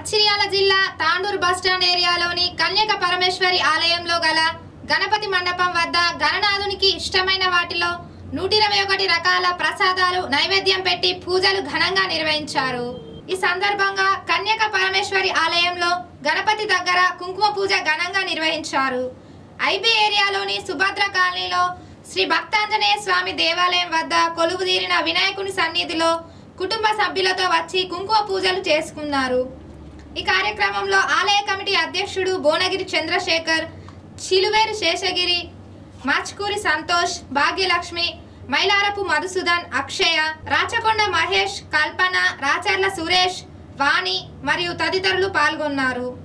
మంచిర్యాల జిల్లా తాండూరు బస్టాండ్ ఏరియాలోని కన్యక పరమేశ్వరి ఆలయంలో గల గణపతి మండపం వద్ద గణనాథునికి ఇష్టమైన వాటిలో నూట ఇరవై ఒకటి రకాల ప్రసాదాలు నైవేద్యం పెట్టి పూజలు ఘనంగా నిర్వహించారు ఈ సందర్భంగా కన్యక పరమేశ్వరి ఆలయంలో గణపతి దగ్గర కుంకుమ పూజ ఘనంగా నిర్వహించారు ఐబీ ఏరియాలోని సుభద్ర కాలనీలో శ్రీ భక్తాంజనేయ స్వామి దేవాలయం వద్ద కొలువుదీరిన వినాయకుని సన్నిధిలో కుటుంబ సభ్యులతో వచ్చి కుంకుమ పూజలు చేసుకున్నారు ఈ కార్యక్రమంలో ఆలయ కమిటీ అధ్యక్షుడు భువనగిరి చంద్రశేఖర్ చిలువేరు శేషగిరి మాచ్కూరి సంతోష్ భాగ్యలక్ష్మి మైలారపు మధుసూదన్ అక్షయ రాచకొండ మహేష్ కల్పన రాచర్ల సురేష్ వాణి మరియు తదితరులు పాల్గొన్నారు